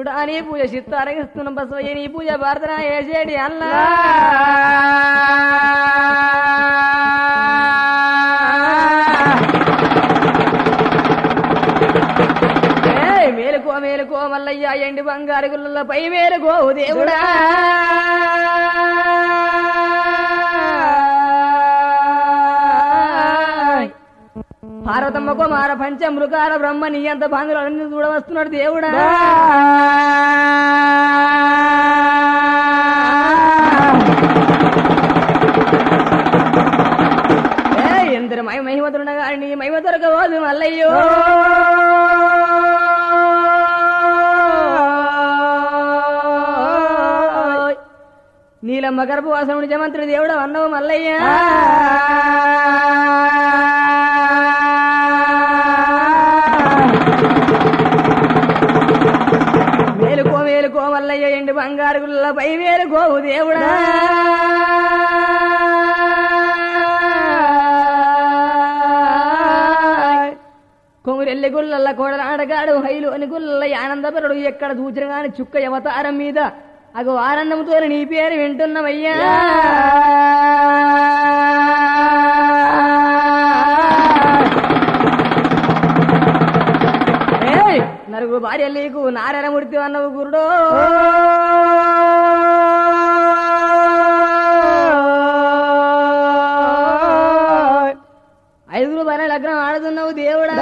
శివుడా నీ పూజ చిత్తు అరగిస్తున్న బసవయ్య నీ పూజ భారతన ఏసేడి అల్లా ఏయ్, మేలుకో మేలుకో మల్లయ్య ఎండి బంగారు గుళ్ళ పై మేలుకో దేవుడా పార్వతమ్మ కుమార పంచ మృగాల బ్రహ్మ నీ అంత బాంధువులు చూడవస్తున్నాడు దేవుడా ఏయ్, ఎందరు మై మహిమతులుండగా నీ మహిమ దొరకబోదు మల్లయ్యో నీలమ్మ గర్భవాసముడి జమంత్రుడి దేవుడు అన్నవు మల్లయ్య మేలుకో మేలుకో మల్లయ్య ఎండి బంగారు గుళ్ళపై మేలుకోవు దేవుడా కొమురెల్లి గుళ్ళల్ల కోడలాడగాడు హైలు అని గుళ్ళ ఆనందపరుడు ఎక్కడ చూచిన గాని చుక్క అవతారం మీద అగో ఆనందంతో నీ పేరు వింటున్నామయ్యా ఏయ్, నలుగురు భార్య నీకు నారాయణ మూర్తి అన్నవు గురుడో ఐదుగురు భార్య లగ్నం ఆడుతున్నావు దేవుడా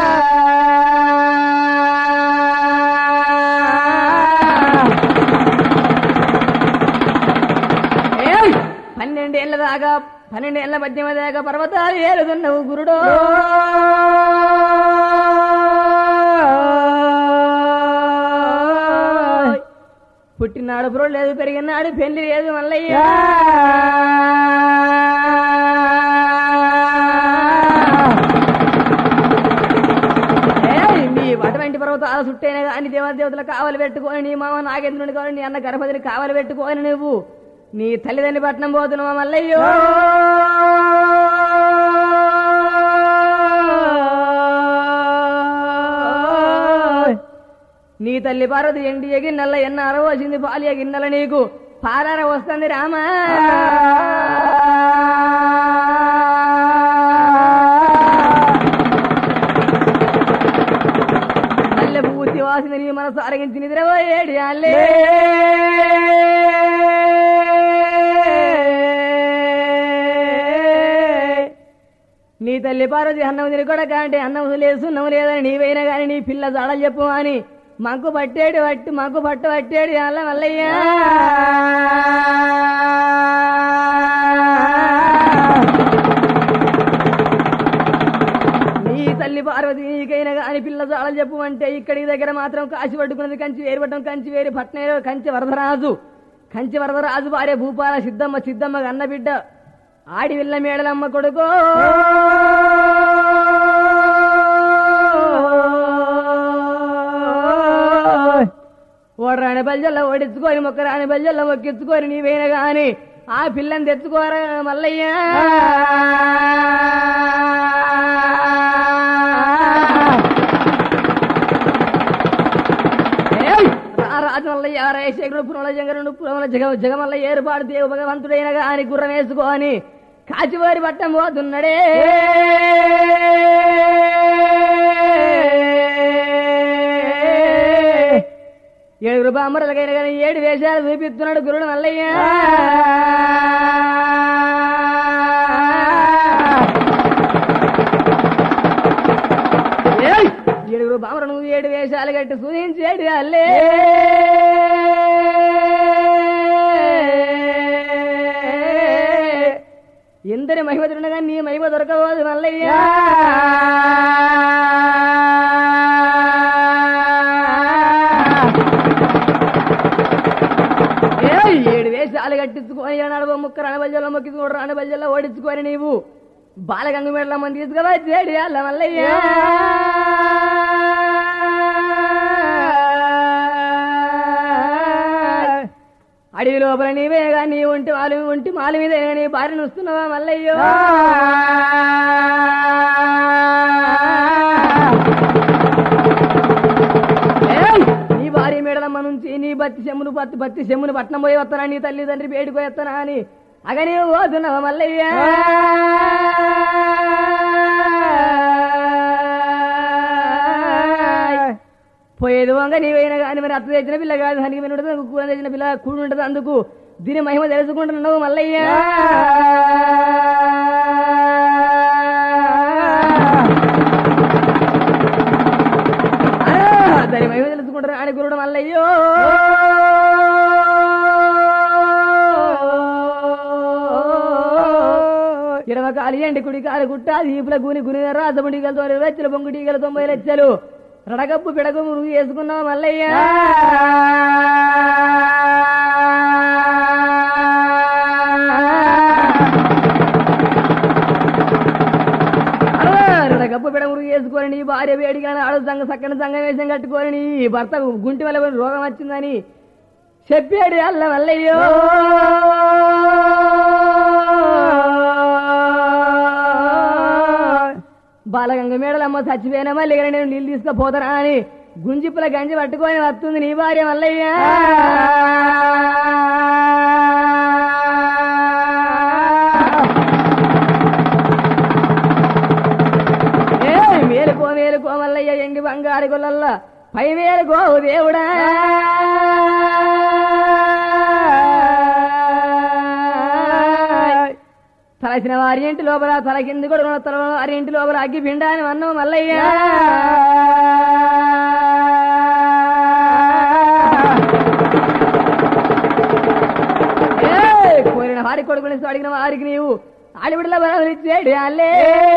ఏయ్, పన్నెండేళ్ల దాకా పన్నెండేళ్ల మధ్యమ దాకా పర్వతాలు ఏలుతున్నావు గురుడో పుట్టినాడు పురో లేదు పెరిగినాడు పెళ్లి లేదు మల్లయ్య ఏయ్, నీ అటువంటి పర్వతాల చుట్టైనా కానీ దేవదేవతలు కావలి పెట్టుకొని నీ మామ నాగేంద్రుని కావాలి నీ అన్న గణపతిని కావలి పెట్టుకొని నువ్వు నీ తల్లిదండ్రి పట్నం పోతున్నావా మల్లయ్యో నీ తల్లి పార్వతి ఎండి ఎగిన్నెల ఎన్న అరవసింది పాలి ఎగిన్నెల నీకు పారార వస్తుంది రామా మల్లె పూర్తి వాసింది నీ మనసు అరగించి నిద్రపోయేడి అల్లే నీ తల్లి పార్వతి అన్నం తిని కొడక అంటే అన్నం లేస్తున్నాం లేదని నీవైనా గాని నీ పిల్ల జాడలు చెప్పు అని మాకు పట్టేడు పట్టి మాకు పట్టు పట్టేడు అల్ల మల్లయ్యా నీ తల్లి పార్వతి నీకైనా గాని పిల్ల జాడలు చెప్పు అంటే ఇక్కడి దగ్గర మాత్రం కాశి పట్టుకున్నది కంచి వేరు పట్టం కంచి వేరు పట్నం కంచి వరదరాజు కంచి వరదరాజు భార్య భూపాల సిద్ధమ్మ సిద్ధమ్మ అన్న బిడ్డ ఆడి విల్ల మేడలమ్మ కొడుకో ఓడరాని బల్జల్లో ఓడించుకొని మొక్కరాని బల్జల్లో మొక్కించుకొని నీవైనా గాని ఆ పిల్లని తెచ్చుకోరా మల్లయ్యా ఏయ్! రా రాజు మల్లయ్య రాజశేఖరుడు పురమల జంగరుడు పురమల జగ జగమల్ల ఏర్పాటు దేవు భగవంతుడైన గాని గుర్రం వేసుకొని కాచివారి పట్టం పోతున్నాడే ఏడుగురు బామ్మరులకైనా కానీ ఏడు వేషాలు చూపిస్తున్నాడు గురుడు మల్లయ్య ఏయ్! ఏడుగురు బామరు నువ్వు ఏడు వేషాలు కట్టి సూచించేడు అల్లే ఎందరి మహిమ తిరుండగా నీ మహిమ దొరకబోదు మల్లయ్యా ఏయ్! ఏడు వేషాలు కట్టించుకొని నడవ ముక్క రణబల్జల్లో మొక్కించుకోడు రణబల్జల్లో ఓడించుకొని నీవు బాలగంగ మెడల మంది తీసుకురా చేడి అల్ల మల్లయ్యా అడవి లోపల నీవేగా నీ ఒంటి మాలు ఒంటి మాలు మీద నీ భార్యను వస్తున్నావా మల్లయ్యో ఏయ్! నీ భార్య మేడలమ్మ నుంచి నీ బత్తి చెమ్మును బత్తి బత్తి చెమ్మును పట్నం పోయి వస్తానా నీ తల్లిదండ్రి బయటకు పోయి వస్తానా అని అగని పోతున్నావు మల్లయ్య పోయేది వంగ నీవైనా కానీ మరి అత్త తెచ్చిన పిల్ల కాదు దానికి మీద ఉంటుంది కూర తెచ్చిన పిల్ల కూడి ఉంటుంది అందుకు దీని మహిమ తెలుసుకుంటున్నావు మల్లయ్య ఆ, దాని మహిమ తెలుసుకుంటారు అని గురుడు మల్లయ్యో ఎడమ కాలి ఎండి కుడి కాలు గుట్ట దీపుల గుని గుని రాజముడిగలతో రెచ్చలు బొంగుడిగల తొంభై లెచ్చలు రడగప్పు పిడకు మురుగు వేసుకున్నావు మల్లయ్య రడగప్పు పిడ మురుగు వేసుకొని నీ భార్య వేడిగా ఆడు సంగ సక్కని సంగం వేషం కట్టుకొని నీ భర్త గుంటి వల్ల రోగం వచ్చిందని చెప్పాడు అల్ల మల్లయ్యో బాలగంగ మేడలమ్మ చచ్చిపోయినా మళ్ళీ ఇక్కడ నేను నీళ్ళు తీసుకుపోతానా అని గుంజిప్పుల గంజి పట్టుకొని వస్తుంది నీ భార్య మల్లయ్య ఏ మేలుకో మేలుకో మల్లయ్య ఎండి బంగారు గొల్లల్ల పై మేలుకో దేవుడా తలసిన వారి ఇంటి లోపల తల కింది కూడా తల వారి ఇంటి లోపల అగ్గి పిండా అని అన్నావు మల్లయ్య ఏయ్, కోరిన వారి కొడుకుని అడిగిన వారికి నీవు ఆడివిడల బలం ఇచ్చేడు అల్లే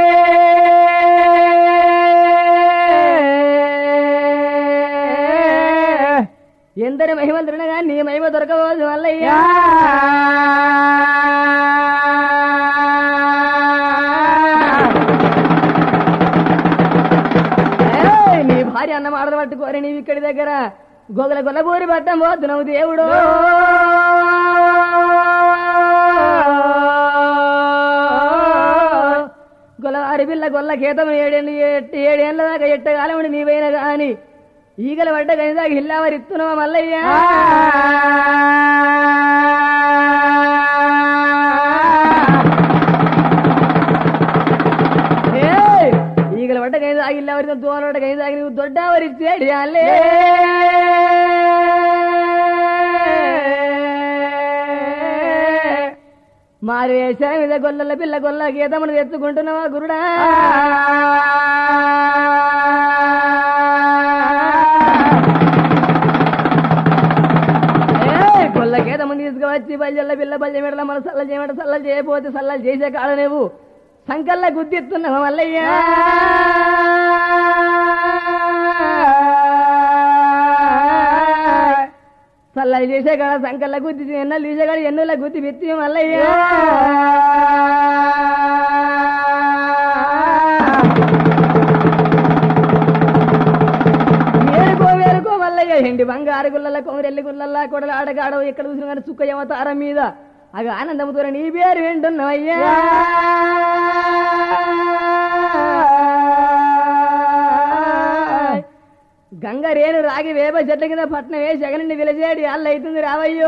ఎందరి మహిమలు తినగా నీ మహిమ దొరకబోదు మల్లయ్యా ఏయ్, నీ భార్య అన్న మాటలు పట్టుకోరి నీవు ఇక్కడి దగ్గర గొగల గొల్లబూరి పట్టం పోతున్నావు దేవుడు గొల్లవారి పిల్ల గొల్ల కేతం ఏడేళ్ళు ఎట్టి ఏడేళ్ళ దాకా ఎట్టగాలముడి నీవైనా గాని ఈగల పడ్డ కనీసా హిల్లావరి ఇస్తున్నావా మల్లయ్య ఏయ్, ఈగల పడ్డ కనీసా హిల్లావరి దోన పడ్డ కనీసా నువ్వు దొడ్డావరి ఇచ్చేడి అల్లే మారు వేషాల మీద గొల్లల పిల్ల గొల్ల గీతమును తెచ్చుకుంటున్నావా గురుడా ఏయ్, గొల్ల గీతమును తీసుకువచ్చి బల్జల్ల పిల్ల బల్జ మెడల మన సల్ల చేయమట సల్లలు చేయకపోతే సల్లలు చేసే కాడ నువ్వు సంకల్ల గుద్దిస్తున్నావా మల్లయ్యా సల్లలు చేసే కాడ సంకల్ల గుద్ది ఎన్నెలు తీసే కాడ ఎన్నుల గుద్ది విత్తి మల్లయ్యా వేరుకో వేరుకో మల్లయ్య ఎండి బంగారు గుల్లల కొమరెల్లి గుల్లల్లా కొడల ఆడగాడవు ఎక్కడ చూసిన కానీ చుక్క యమతారం మీద అవి ఆనందముతో నీ పేరు వింటున్నావయ్యా గంగ రేణు రాగి వేప చెట్ల కింద పట్నం వేసి జగన్ని విలజేడి అల్ల అవుతుంది రావయ్యో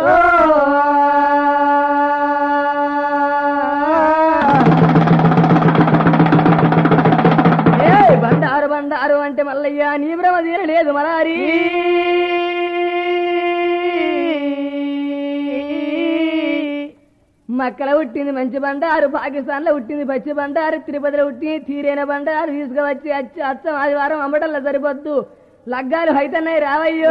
ఏయ్, బండారు బండారు అంటే మల్లయ్య నీ భ్రమ తీరలేదు మలారి మక్కల పుట్టింది మంచి బండారు పాకిస్తాన్ లో పుట్టింది పచ్చి బండారు తిరుపతిలో పుట్టింది తీరైన బండారు తీసుకువచ్చి అచ్చి అచ్చం ఆదివారం అమ్మటల్లా సరిపోద్దు లగ్గాలు హైతన్నాయి రావయ్యో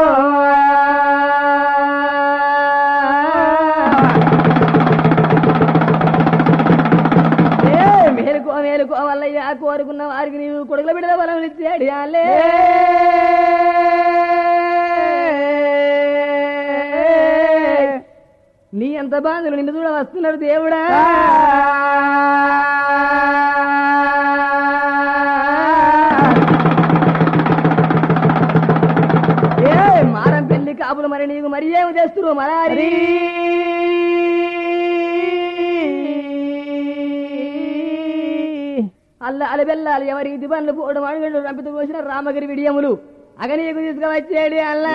ఏ, మేలుకో మేలుకో వల్లయ్యా కోరుకున్న వారికి నీవు కొడుకుల బిడ్డల బలం ఇచ్చాడు అలే నీ ఎంత బాధలు నిన్ను చూడ వస్తున్నాడు దేవుడా ఏ మారం పెళ్లి కాపులు మరి నీకు మరి ఏమి చేస్తురు మరారి అల్ల అలబెల్లాలి ఎవరి ఇది బండ్లు పోవడం అడుగుండు రంపిత కోసిన రామగిరి విడియములు అగ నీకు తీసుకువచ్చేడి అల్లా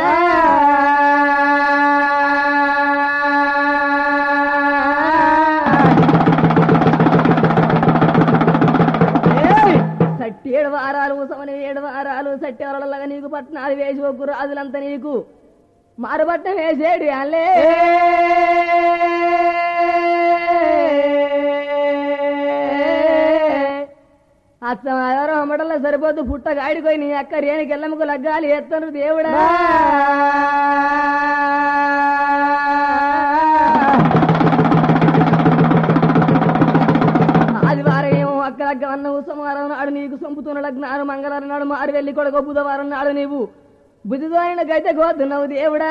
ఏయ్! సట్టి ఏడు వారాలు సమని ఏడు వారాలు సట్టి వరలగా నీకు పట్నాలు వేసి ఒగ్గు రాజులంతా నీకు మారుపట్నం వేసేడి అల్లే అత్తమాయారో అమ్మడల్లో సరిపోతు పుట్ట గాడిపోయి నీ అక్క రేణికి ఎల్లమ్మకు లగ్గాలి ఎత్తను దేవుడా ఆదివారం ఏమో అక్క లగ్గ అన్నవు సోమవారం నాడు నీకు సొంపుతున్న లగ్నాలు మంగళవారం నాడు మారు వెళ్ళి కొడుకు బుధవారం నాడు నీవు బుద్ధిదోయిన గైతే గోతున్నావు దేవుడా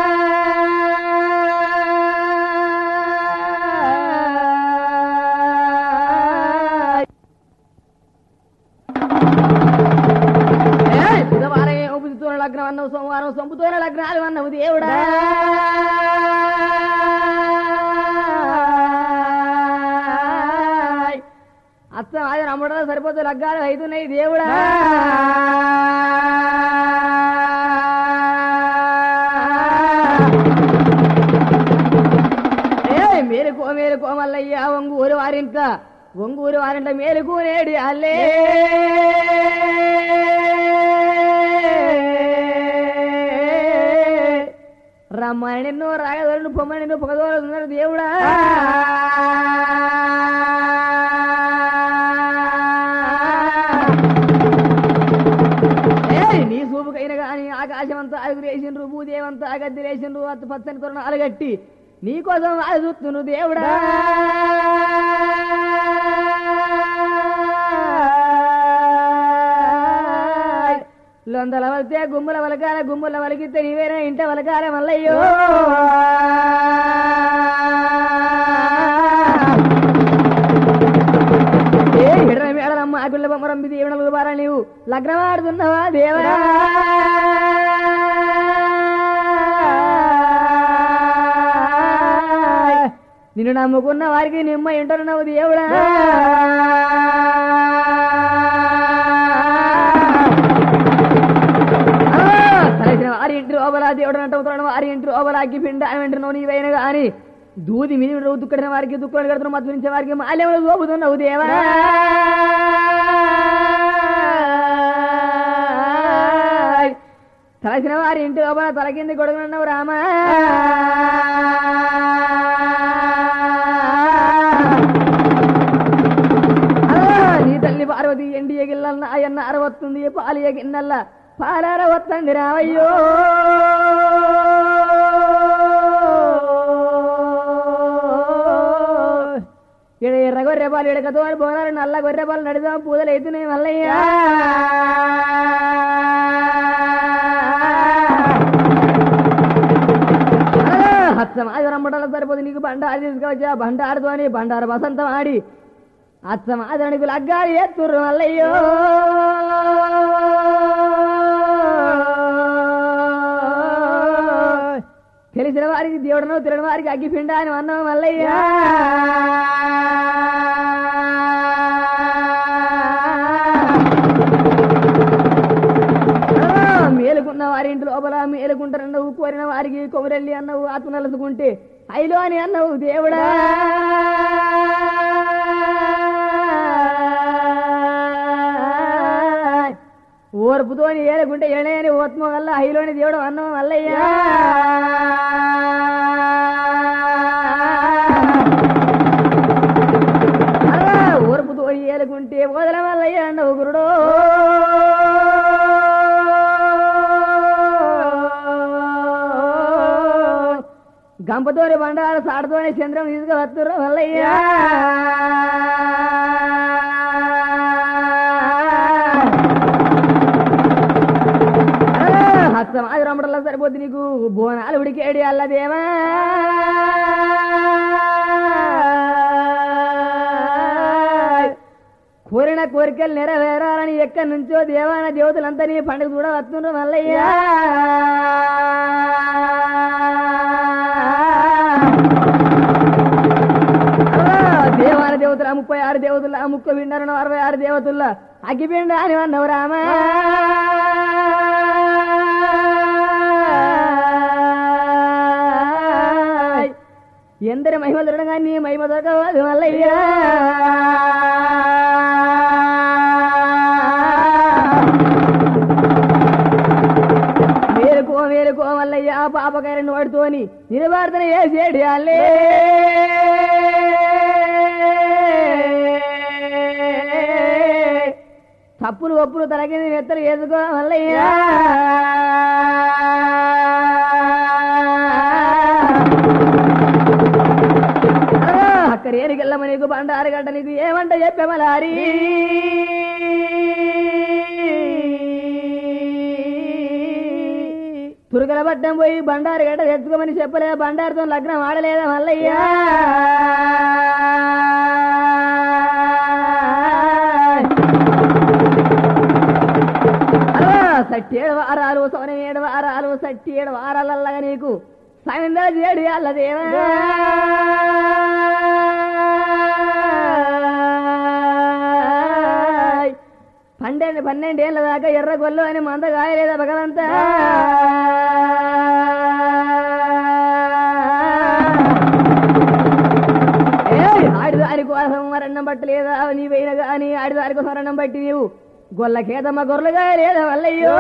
ఏయ్, బుధవారం ఏమో బుద్ధితోన లగ్నం అన్నావు సోమవారం సొంపుతోన లగ్నాలు అన్నావు దేవుడా అత్త ఆయన అమ్మడం సరిపోతే లగ్గాలు అవుతున్నాయి దేవుడా ఏయ్, మేలుకో మేలుకో మల్లయ్య ఒంగూరు వారింట ఒంగూరు వారింట మేలుకు నేడి అల్లే రమ్మని నిన్ను రాగదోడు పొమ్మని నిన్ను పొగదోడుతున్నాడు దేవుడా ఏయ్, నీ చూపుకైన గాని ఆకాశమంతా ఆగురేసిండ్రు భూదేవంతా గద్దెలేసిండ్రు అత్త పచ్చని తొరణాలు కట్టి నీకోసం అది చూస్తును దేవుడా లొందల వలితే గుమ్ముల వలకాల గుమ్ముల వలికితే నీవేనా ఇంట వలకాల మల్లయ్యో ఏ ఎడల మేడలమ్మ ఆకుళ్ళ బొమ్మరంబి దేవునలు బారా నీవు లగ్నమాడుతున్నావా దేవా నిన్ను నమ్ముకున్న వారికి నిమ్మ ఇంటున్నావు దేవుడా ఆ, తలచిన వారి ఇంటి లోపల దేవుడు అంటున్నాడు వారి ఇంటి లోపల అగ్గి పిండ అని వింటున్నావు నీవైన గాని దూది మీద దుక్కడిన వారికి దుక్కడి కడుతున్న మధ్య వారికి మాల్యములు గోపుతున్నావు దేవా తలసిన వారి ఇంటి లోపల తల కింది కొడుకున్నావు రామా ఆ, నీ తల్లి పార్వతి ఎండి ఎగిల్లన్న అయ్యన్న అరవత్తుంది పాలి ఎగిన్నల్ల పాలార వత్తండి రావయ్యో ఇడ ఎర్ర గొర్రెపాలు ఇడకతో బోనాలు నల్ల గొర్రెపాలు నడిదాం పూజలు అవుతున్నాయి మల్లయ్యా హత్సమాది రమ్మటల సరిపోదు నీకు బండారు తీసుకొచ్చా బండారుతో అని బండారు వసంతం ఆడి అచ్చమాదనికి లగ్గాలి ఎత్తుర్రు మల్లయ్యో తెలిసిన వారికి దేవుడను తిరని వారికి అగ్గిపిండ అని అన్నాం మల్లయ్య మేలుకున్న వారి ఇంటి లోపల మేలుకుంటారన్నవు కోరిన వారికి కొమరెల్లి అన్నవు ఆత్మనలుసుకుంటే అయిలో అని అన్నవు దేవుడా ఓర్పుతోని ఏలుకుంటే ఎడని ఓత్మ వల్ల హైలోని దేవుడు అన్నం వల్లయ్యా ఓర్పుతోని ఏలుకుంటే వదల వల్లయ్యా అన్నవు గురుడు గంపతోని బండారు సాడతోని చంద్రం తీసుకువస్తుర్రు వల్లయ్యా హస్తమాది రమ్మడల్లా సరిపోద్ది నీకు బోనాలు ఉడికేడి అల్లదేవా కోరిన కోరికలు నెరవేరాలని ఎక్కడి నుంచో దేవాన దేవతలంతా నీ పండుగ కూడా వస్తుండ్రు మల్లయ్యా దేవాన దేవతల ముప్పై ఆరు దేవతల ముక్క విండరు అరవై ఆరు దేవతల అగ్గిపిండ అని అన్నవు రామా ఎందరి మహిమ దొరకగా నీ మహిమ దొరకదు మల్లయ్యా మేలుకో మేలుకో మల్లయ్యా పాపకాయలను వాడుతోని నిలబడతన ఏ చేయాలే తప్పులు ఒప్పులు తలకింది నెత్తలు వేసుకో మల్లయ్యా అక్కడ ఏరికెళ్ళమ నీకు బండారగడ్డ నీకు ఏమంట చెప్పమలారి తురుగల పడ్డం పోయి బండారగడ్డ తెచ్చుకోమని చెప్పలే బండారుతో లగ్నం ఆడలేదా మల్లయ్యా సట్టేడు వారాలు సోనం ఏడు వారాలు సట్టి ఏడు వారాలల్లగా నీకు సాయంత్రం చేడు అల్లదేవా పన్నెండు పన్నెండేళ్ల దాకా ఎర్ర గొల్లు అని మంద కాయలేదా భగవంతా ఏయ్, ఆడిదాని కోసం మరణం పట్టలేదా నీ పోయిన గాని ఆడిదాని కోసం మరణం పట్టి నీవు గొల్లకేదమ్మ గొర్రెలుగా లేదా వల్లయ్యో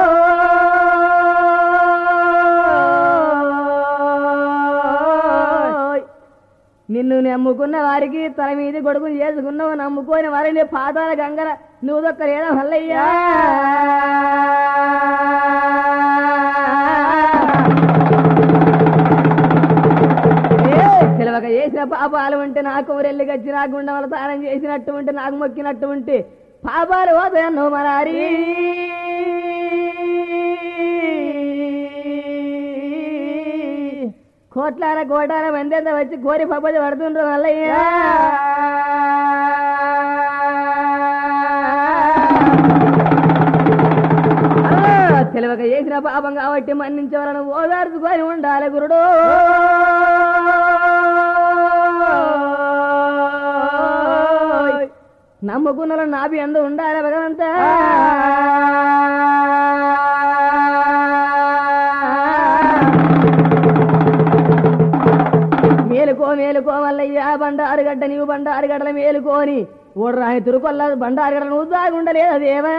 నిన్ను నమ్ముకున్న వారికి తల మీద గొడుగులు చేసుకున్నావు నమ్ముకోని వారిని పాదాల గంగల నువ్వు దొక్క లేదా వల్లయ్యా సెలవక చేసిన పాపాలు ఉంటే నాకు ఊరెళ్ళి గచ్చి నాకు ఉండవల తానం చేసినట్టు ఉంటే నాకు మొక్కినట్టు ఉంటే పాపాలు పోతాయన్ను మరారి కోట్లార కోటార మంది అంతా వచ్చి కోరి పబ్బది పడుతుండ్రు మల్లయ్యా ఆ, తెలివక చేసిన పాపం కాబట్టి మన్నించవలను ఓదార్చుకొని ఉండాలి గురుడు నమ్ముకున్న నాభి అందు ఉండాలి భగవంతా మేలుకో మేలుకో మల్లయ్యా బండారుగడ్డ నీవు బండారుగడ్డల మేలుకోని ఓడరాని తురుకొల్ల బండారుగడ్డ నువ్వు దాగుండలేదు అదేవా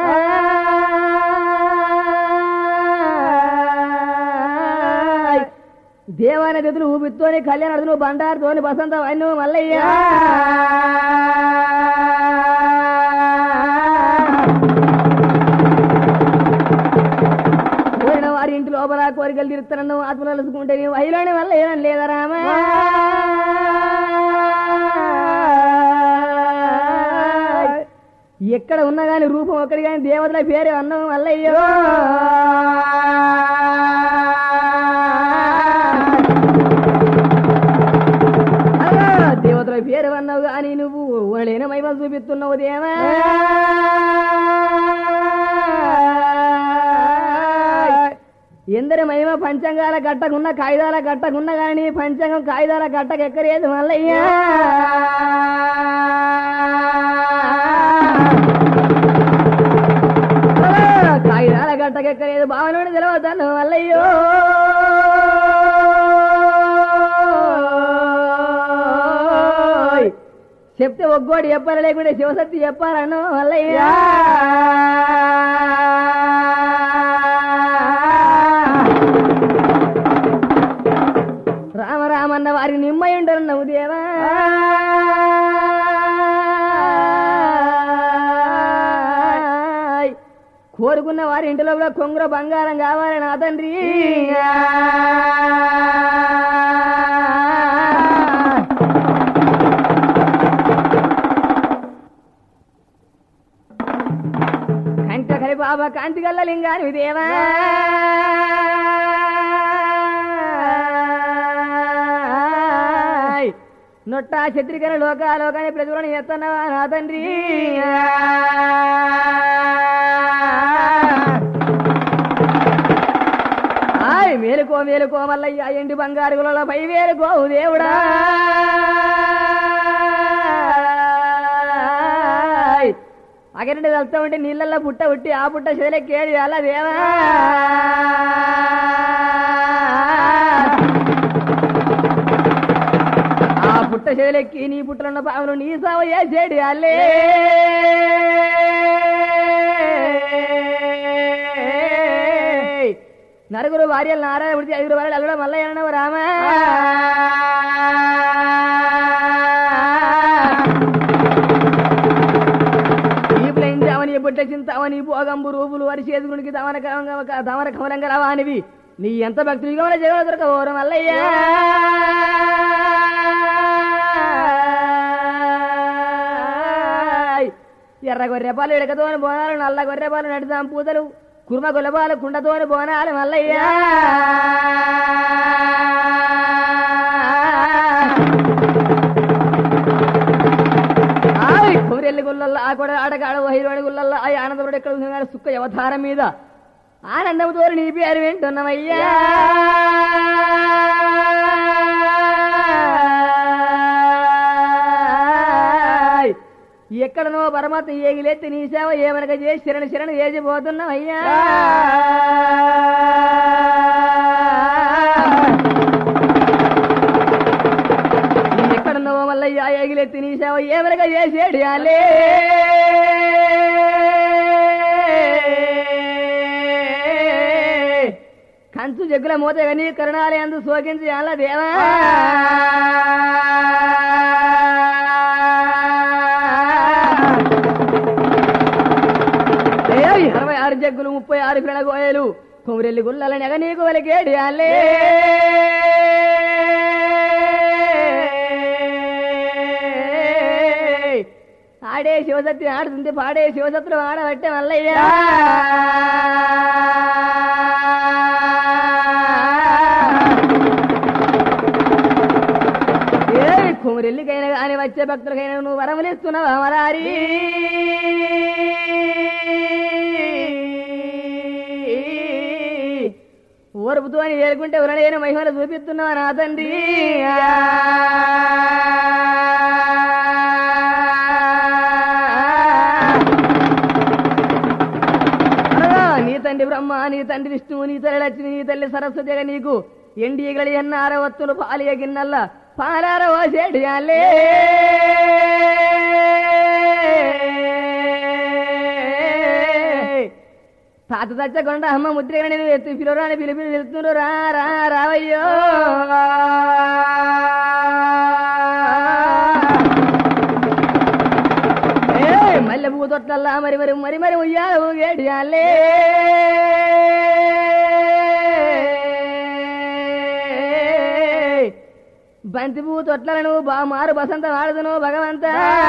దేవాన గతులు ఊపిత్తోని కళ్యాణ నువ్వు బండారుతోని బసంత వన్ను మల్లయ్యా కోరిన వారి ఇంటి లోపల కోరికలు తీరుస్తానన్ను ఆత్మలు తెలుసుకుంటే నీ వహిలోని వల్ల ఏమని లేదా రామా ఎక్కడ ఉన్నా గాని రూపం ఒక్కడి గాని దేవతల పేరు అన్నం వల్లయ్యో అలా దేవతల పేరు అన్నావు గాని నువ్వు వాళ్ళైన మహిమ చూపిస్తున్నావు దేవా ఎందరి మహిమ పంచంగాల గట్టకున్న కాగితాల గట్టకున్న గాని పంచంగం కాగితాల గట్టకు ఎక్కలేదు మల్లయ్యా ఆ, కాగితాల గట్టకు ఎక్కలేదు బావనుడు తెలవతాను మల్లయ్యో చెప్తే ఒగ్గోడు చెప్పాలి లేకుంటే శివశక్తి చెప్పాలను మల్లయ్యా రామ రామన్న వారికి నిమ్మై ఉంటారు నవ్వు దేవా కోరుకున్న వారి ఇంటిలో కూడా కొంగుర బంగారం కావాలి నా తండ్రి కంట కలి బాబా కాంతి గల్ల లింగాని దేవా నొట్ట శత్రికర లోకాలోకాన్ని ప్రతిఫలం ఎత్తనవా నా తండ్రి ఆయ్ మేలుకో మేలుకో మల్లయ్య ఎండి బంగారు గులలో పై వేలుకో దేవుడా అగరండి వెళ్తా ఉంటే నీళ్ళల్లో పుట్ట ఉట్టి ఆ పుట్ట చెదలెక్కేది అలా దేవా ఆ పుట్ట చెదలెక్కి నీ పుట్టలున్న పాములు నీ సావ చేసేడి అల్లే నలుగురు భార్యలు నారాయణ పుడితే ఐదుగురు భార్యలు అల్లడం మల్ల అనవ రామా ఈపులైంది అవని బుట్ట చింత అవని భోగంబు రూపులు వరి చేతుకునికి తమన కమంగా- తమన కమలంగా రవానివి నీ ఎంత భక్తులు యుగముల జగన దొరకవోరు మల్లయ్యా ఎర్ర గొర్రెపాలు ఎడకతోని బోనాలు నల్ల గొర్రెపాలు నడిదాం పూతలు కుర్మ గొల్లపాలు కుండతోని బోనాలు మల్లయ్యా ఆయ్ కొమరెల్లి గుల్లల్లో ఆ కూడా ఆడగాడ హైరోడి గుల్లల్లో ఆ ఆనందముడు ఎక్కడ ఉన్నాడు సుక్క అవతారం మీద ఆనందముతో నీ పేరు వింటున్నామయ్యా ఆయ్. ఎక్కడనో పరమాత్మ ఏగిలెత్తి నీ సేవ ఏమనక చేసి శరణ శరణ చేసిపోతున్నామయ్యా ఎక్కడున్నావో మల్లయ్య ఎగిలెత్తి నీ సేవ ఏమనగా చేసేడు అలే కంచు జగ్గుల మూత కానీ కరుణాలే అందు సోకించి అలా దేవా ఏయ్, అరవై ఆరు జగ్గులు ముప్పై ఆరు పిరణగోయలు కొమరెల్లి గుల్లల నెగ నీకు వలికేడి అల్లే ఆడే శివసత్రి ఆడుతుంది పాడే శివసత్రులు ఆడబట్టే మల్లయ్యా ఏ కుమరెల్లికైనా కానీ వచ్చే భక్తులకైనా నువ్వు వరములిస్తున్నావా మరారి ఓర్పుతో అని ఏలుకుంటే ఉరలేని మహిమలు చూపిస్తున్నావా నా తండ్రి అనగా నీ తండ్రి బ్రహ్మ నీ తండ్రి విష్ణువు నీ తల్లి లక్ష్మి నీ తల్లి సరస్వతిగా నీకు ఎండిగలి ఎన్నార వత్తులు పాలియ గిన్నెల్ల పాలార ఓసేటి అల్లే తాత తచ్చకుండా అమ్మ ముద్ర నేను ఎత్తు పిలువరాని పిలిపి వెళ్తున్నారు రా రా రావయ్యో ఏ మల్లె పువ్వు తొట్లల్లా మరి మరి మరి మరి ఉయ్యాల ఊగేడియాలే బంతి పువ్వు తొట్లను బా మారు బసంత వాడుదును భగవంత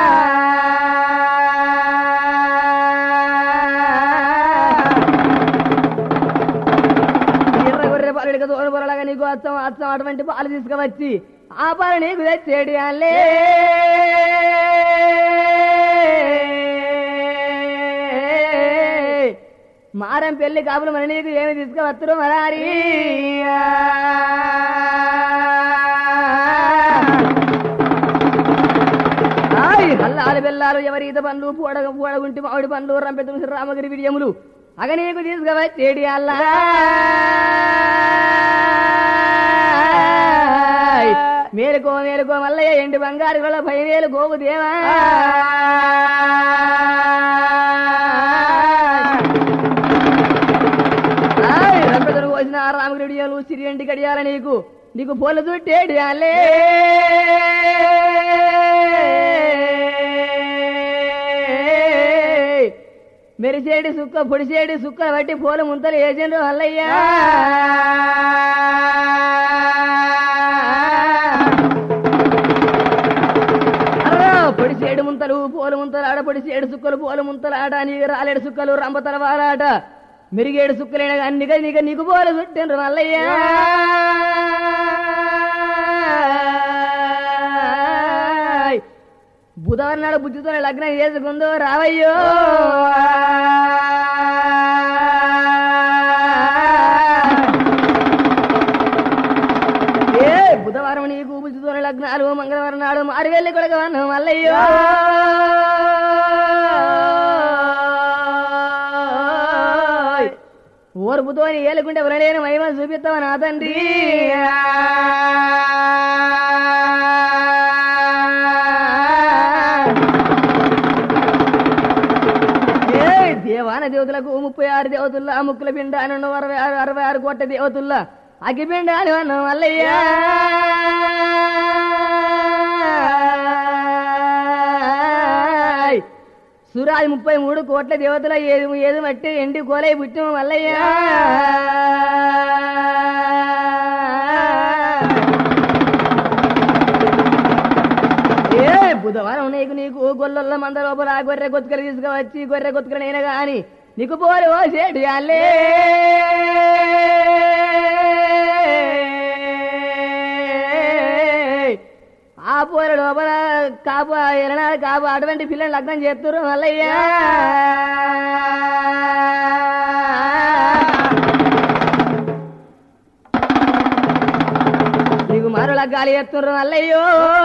ఎర్ర గొర్రె పాలుడికి తోడు పొరలాగా నీకు అచ్చం అచ్చం అటువంటి పాలు తీసుకువచ్చి ఆ పాలు నీకు తెచ్చేడి అల్లే మారం పెళ్లి కాపులు మరి నీకు ఏమి తీసుకువచ్చురు మరారి ఆయ్ హల్లాలు బెల్లాలు ఎవరీత పండ్లు పూడగ పూడగుంటి మామిడి పండ్లు రంపెతులు రామగిరి విడియములు అగ నీకు తీసుకువచ్చేడి అల్లా మేలుకో మేలుకో మల్లయ్య ఎండి బంగారు గల పైవేలు గోగు దేవా ఆయ్, రంపెతులు కోసిన రామగిరి విడియాలు సిరియంటి గడియాల నీకు నీకు పూల చుట్టేడి అల్లే మెరిసేడి సుక్క పొడిసేడి సుక్క బట్టి పూల ముంతలు వేసిండ్రు అల్లయ్యా అరరా, పొడిసేడు ముంతలు పూల ముంతలు ఆడ పొడిసేడు సుక్కలు పూల ముంతలు ఆట నీకు రాలేడు సుక్కలు రంపతల వారాట మెరిగేడు సుక్కలైన అన్నిగా నీకు నీకు పూల చుట్టిండ్రు మల్లయ్యా బుధవారం నాడు బుద్ధితో లగ్నం చేసుకుందో రావయ్యో ఏ బుధవారం నీకు బుద్ధితో లగ్నాలు మంగళవారం నాడు మారి వెళ్ళి కొడగవను మల్లయ్యో ఓర్పుతో ఏలుకుంటే ఎవరైనా మహిమ చూపిస్తావా నా తండ్రి ఆరు దేవతుల్లా ముక్కుల పిండ అని ఉన్నావు అరవై ఆరు అరవై ఆరు కోట్ల దేవతుల్లా అగ్గిపిండ అని అన్నావు మల్లయ్యా సురాజ్ ముప్పై మూడు కోట్ల దేవతల ఏది ఏది మట్టి ఎండి కోలై పుట్టిన మల్లయ్యా ఏ బుధవారం నీకు నీకు గొల్లల మంద లోపల ఆ గొర్రె గొత్తుకలు తీసుకువచ్చి గొర్రె గొత్తుకలు నేను గాని నీకు పోరు ఓ సేటి అల్లే ఆ పోర లోపల కాపు ఎరనాడు కాపు అటువంటి పిల్లలు లగ్నం చేస్తున్నారు మల్లయ్యా నీకు మరల గాలి ఎత్తున్నారు మల్లయ్యో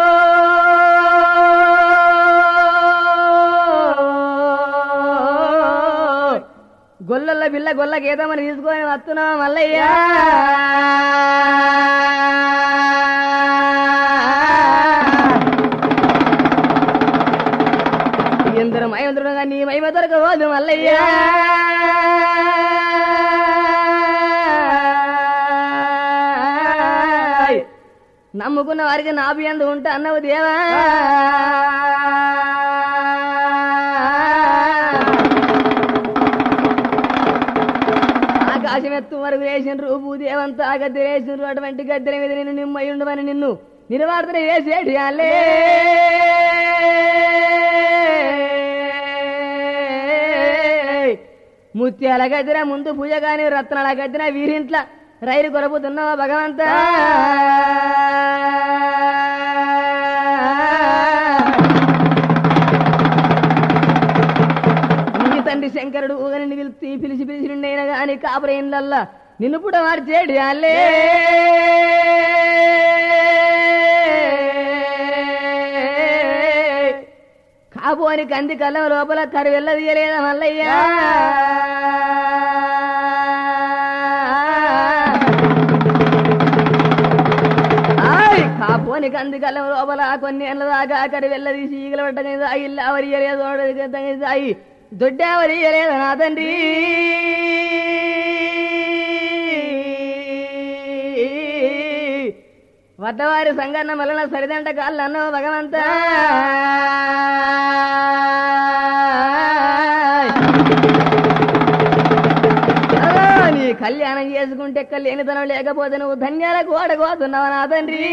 గొల్లల బిల్ల గొల్ల గీతమని తీసుకొని వస్తున్నావు మల్లయ్యా ఎందరు మయంద్రుడుగా నీ మహిమ దొరకబోదు మల్లయ్యా నమ్ముకున్న వారికి నాభి ఎందు ఉంటా అన్నవు దేవా ఆకాశం ఎత్తు వరకు వేసినరు భూదేవంతా గద్దె వేసినరు అటువంటి గద్దెల మీద నిన్ను నిమ్మై ఉండవని నిన్ను నిర్వార్తన వేసేటి అల్లే ముత్యాల గదిన ముందు పూజ కాని రత్నాల గదిన వీరింట్ల రైలు కొరపుతున్నావా భగవంతా నీ తండ్రి శంకరుడు ఊగని పిలిచి పిలిచి పిలిచి నుండైనా గాని కాపురేన్లల్లా నిన్ను పుట మార్చేడి అల్లే కాబోని కంది కళ్ళం లోపల కరువెల్ల తీయలేదా మల్లయ్యా ఆయ్ కాపోని కంది కళ్ళం లోపల కొన్ని ఏళ్ళ దాకా అక్కడ వెళ్ళదీసి ఈగల పట్టని దాగి అవరియలేదు దాగి దొడ్డావరియలేదు నా తండ్రి వద్దవారి సంగన్న మలన సరిదంట కాళ్ళు అన్నవ భగవంత నీ కళ్యాణం చేసుకుంటే లేనితనం లేకపోతే నువ్వు ధన్యాలకు ఓడకపోతున్నావు నా తండ్రి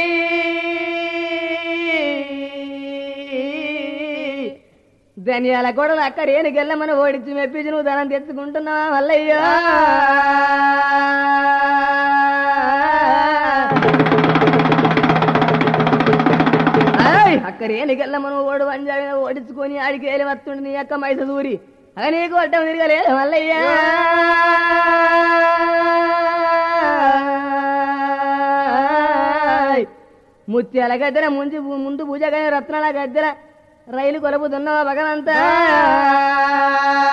ధన్యాల గొడవలు అక్కడ ఏనుకెళ్ళమని ఓడించి మెప్పించి నువ్వు ధనం తెచ్చుకుంటున్నావా మల్లయ్యా ఆయ్, అక్కడ ఏనికెళ్ళమను ఓడు వంజావి ఓడించుకొని ఆడికి వెళ్ళి వస్తుండే నీ యొక్క మైస దూరి అలా నీకు అడ్డం తిరగలేదు మల్లయ్యా ఆయ్, ముత్యాల గద్దెన ముందు ముందు పూజ కానీ రత్నాల గద్దెన రైలు కొలుపుతున్నావా భగవంతా